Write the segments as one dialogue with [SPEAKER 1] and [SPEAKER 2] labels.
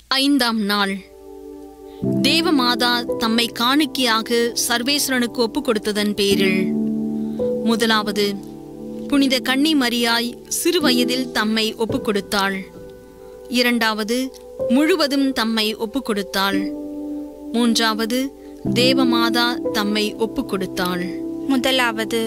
[SPEAKER 1] ஐந்தாம் நாள் தேவமாதா தம்மை காணிக்கையாக சர்வேஸ்வரனுக்கு ஒப்புக் கொடுத்ததன் பேரில் முதலாவது புனித கன்னி மரியாய் சிறுவயதில் தம்மை ஒப்புக் கொடுத்தாள் இரண்டாவது முழுவதும் தம்மை ஒப்புக் கொடுத்தாள் மூன்றாவது தேவமாதா தம்மை ஒப்புக் கொடுத்தாள்
[SPEAKER 2] முதலாவது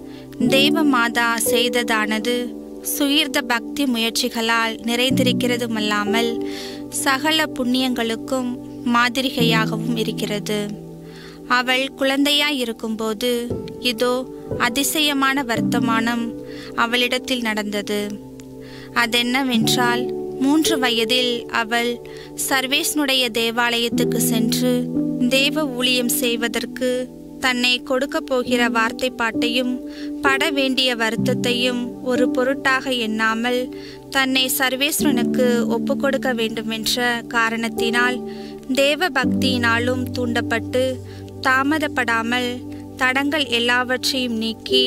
[SPEAKER 2] தேவமாதா செய்ததானது சுயர்த பக்தி முயற்சிகளால் நிறைந்திருக்கிறதுமல்லாமல் சகல புண்ணியங்களுக்கும் மாதிரிகையாகவும் இருக்கிறது அவள் குழந்தையாய் இருக்கும்போது இதோ அதிசயமான வர்த்தமானம் அவளிடத்தில் நடந்தது அதென்னவென்றால் மூன்று வயதில் அவள் சர்வேஸ்னுடைய தேவாலயத்துக்கு சென்று தேவ ஊழியம் செய்வதற்கு தன்னை கொடுக்கப் போகிற வார்த்தை பாட்டையும் பட வேண்டிய வருத்தத்தையும் ஒரு பொருட்டாக எண்ணாமல் தன்னை சர்வேஸ்வரனுக்கு ஒப்புக்கொடுக்க வேண்டுமென்ற காரணத்தினால் தேவ பக்தியினாலும் தூண்டப்பட்டு தாமதப்படாமல் தடங்கள் எல்லாவற்றையும் நீக்கி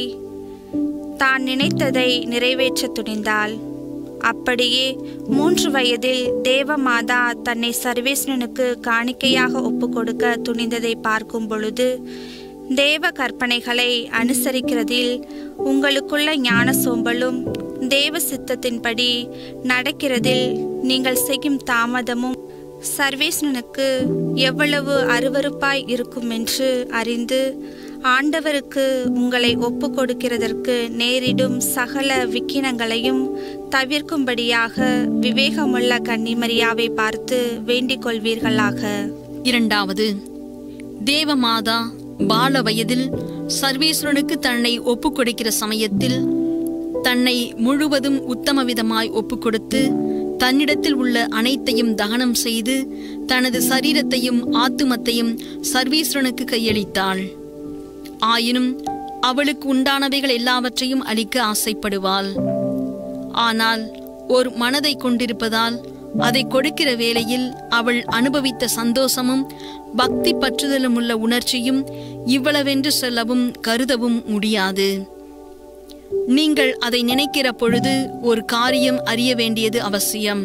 [SPEAKER 2] தான் நினைத்ததை நிறைவேற்றத் துணிந்தாள் அப்படியே மூன்று வயதில் தேவமாதா தன்னை சர்வேஸ்வரனுக்கு காணிக்கையாக ஒப்புக்கொடுக்க துணிந்ததை பார்க்கும் பொழுது தேவ கற்பனைகளை அனுசரிக்கிறதில் உங்களுக்குள்ள ஞான சோம்பலும் தேவ சித்தத்தின்படி நடக்கிறதில் நீங்கள் செய்யும் தாமதமும் சர்வேஸ்வரனுக்கு எவ்வளவு அருவருப்பாய் இருக்கும் என்று அறிந்து ஆண்டவருக்கு உங்களை ஒப்பு கொடுக்கிறதற்கு நேரிடும் சகல விக்கினங்களையும் தவிர்க்கும்படியாக விவேகமுள்ள கன்னிமரியாவை பார்த்து வேண்டிக் கொள்வீர்களாக
[SPEAKER 1] இரண்டாவது தேவமாதா பால வயதில் சர்வேஸ்வரனுக்கு தன்னை ஒப்புக் கொடுக்கிற சமயத்தில் தன்னை முழுவதும் உத்தம விதமாய் ஒப்புக் கொடுத்து தன்னிடத்தில் உள்ள அனைத்தையும் தகனம் செய்து தனது சரீரத்தையும் ஆத்துமத்தையும் சர்வேஸ்வரனுக்கு கையளித்தாள் ஆயினும் அவளுக்கு உண்டானவைகள் எல்லாவற்றையும் அளிக்க ஆசைப்படுவாள் ஆனால் ஒரு மனதை கொண்டிருப்பதால் அதை கொடுக்கிற வேளையில் அவள் அனுபவித்த சந்தோஷமும் பக்தி பற்றுதலும் உள்ள உணர்ச்சியும் இவ்வளவென்று சொல்லவும் கருதவும் முடியாது நீங்கள் அதை நினைக்கிற பொழுது ஒரு காரியம் அறிய வேண்டியது அவசியம்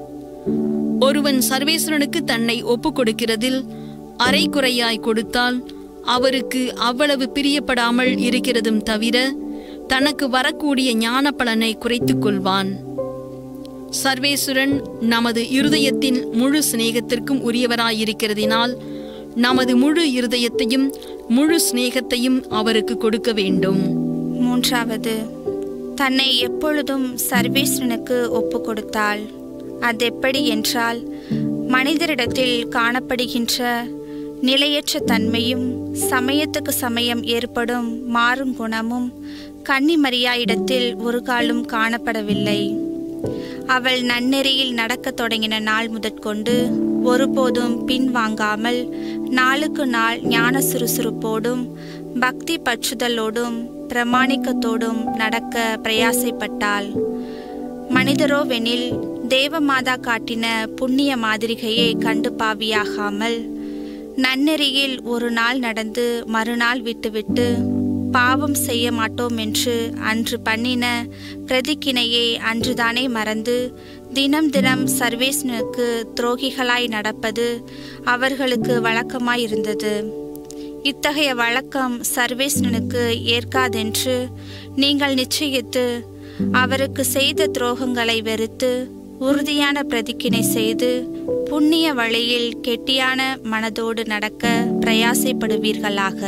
[SPEAKER 1] ஒருவன் சர்வேஸ்வரனுக்கு தன்னை ஒப்புக் கொடுக்கிறதில் அரைகுறையாய் கொடுத்தால் அவருக்கு அவ்வளவு பிரியப்படாமல் இருக்கிறதும் தவிர தனக்கு வரக்கூடிய ஞான பலனை குறைத்துக் கொள்வான் சர்வேசுரன் நமது இருதயத்தின் முழு சிநேகத்திற்கும் உரியவராயிருக்கிறதினால் நமது முழு இருதயத்தையும் முழு சிநேகத்தையும் அவருக்கு கொடுக்க வேண்டும்
[SPEAKER 2] மூன்றாவது தன்னை எப்பொழுதும் சர்வேஸ்வரனுக்கு ஒப்பு கொடுத்தாள் அதெப்படி என்றால் மனிதரிடத்தில் காணப்படுகின்ற நிலையற்ற தன்மையும் சமயத்துக்கு சமயம் ஏற்படும் மாறும் குணமும் கன்னிமரியாயிடத்தில் ஒரு காலும் காணப்படவில்லை அவள் நன்னெறியில் நடக்கத் தொடங்கின நாள் முதற்கொண்டு ஒருபோதும் பின்வாங்காமல் நாளுக்கு நாள் ஞான சுறுசுறுப்போடும் பக்தி பற்றுதலோடும் பிரமாணிக்கத்தோடும் நடக்க பிரயாசைப்பட்டாள் மனிதரோவெனில் தேவமாதா காட்டின புண்ணிய மாதிரிகையை கண்டு பாவியாகாமல் நன்னெறியில் ஒரு நாள் நடந்து மறுநாள் விட்டுவிட்டு பாவம் செய்ய மாட்டோம் என்று அன்று பண்ணின பிரதிக்கினையை அன்றுதானே மறந்து தினம் தினம் சர்வேஸ்னுக்கு துரோகிகளாய் நடப்பது அவர்களுக்கு வழக்கமாயிருந்தது இத்தகைய வழக்கம் சர்வேஸ்னனுக்கு ஏற்காதென்று நீங்கள் நிச்சயித்து அவருக்கு செய்த துரோகங்களை வெறுத்து உறுதியான பிரதிக்கினை செய்து புண்ணிய வழியில் கெட்டியான மனதோடு நடக்க பிரயாசைப்படுவீர்களாக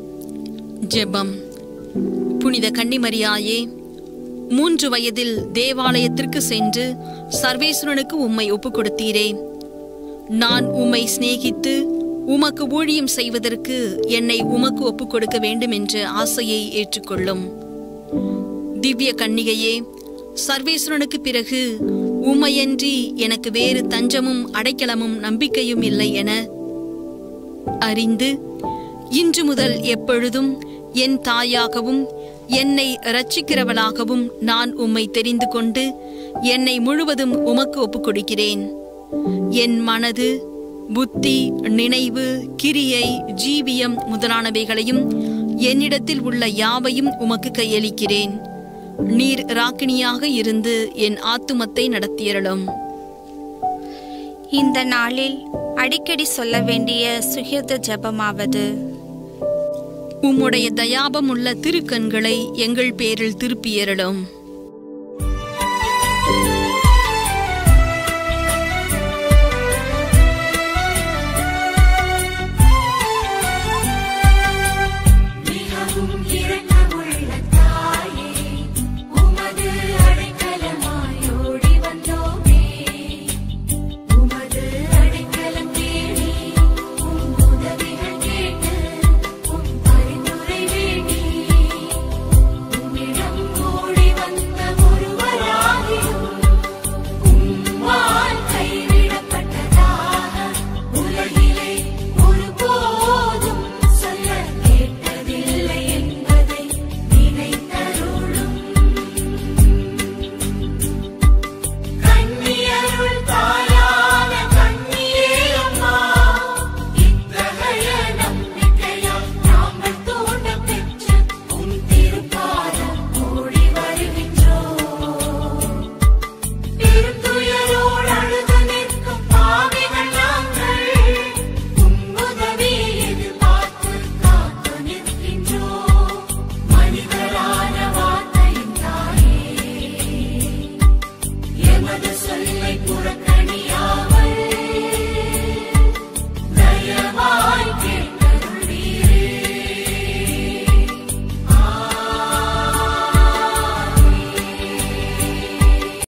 [SPEAKER 1] ஜெபம் புனித கன்னிமரியாயே மூன்று வயதில் தேவாலயத்திற்கு சென்று சர்வேஸ்வரனுக்கு உம்மை ஒப்புக் கொடுத்தீரே நான் உம்மை சிநேகித்து உமக்கு ஊழியம் செய்வதற்கு என்னை உமக்கு ஒப்புக் கொடுக்க வேண்டும் என்ற ஆசையை ஏற்றுக்கொள்ளும் திவ்ய கன்னிகையே சர்வேஸ்வரனுக்கு பிறகு உம்மையன்றி எனக்கு வேறு தஞ்சமும் அடைக்கலமும் நம்பிக்கையும் இல்லை என அறிந்து இன்று முதல் எப்பொழுதும் என் தாயாகவும் என்னை இரட்சிக்கிறவளாகவும் நான் உம்மை தெரிந்து கொண்டு என்னை முழுவதும் உமக்கு ஒப்புக் கொடுக்கிறேன் என் மனது புத்தி நினைவு கிரியை ஜீவியம் முதலானவைகளையும் என்னிடத்தில் உள்ள யாவையும் உமக்கு கையளிக்கிறேன் நீர் ராக்கினியாக இருந்து என் ஆத்துமத்தை நடத்தியறலும்
[SPEAKER 2] இந்த நாளில் அடிக்கடி சொல்ல வேண்டிய சுகிர்த ஜெபமாவது
[SPEAKER 1] உம்முடைய தயாபமுள்ள திருக்கண்களை எங்கள் பேரில் திருப்பியருளும்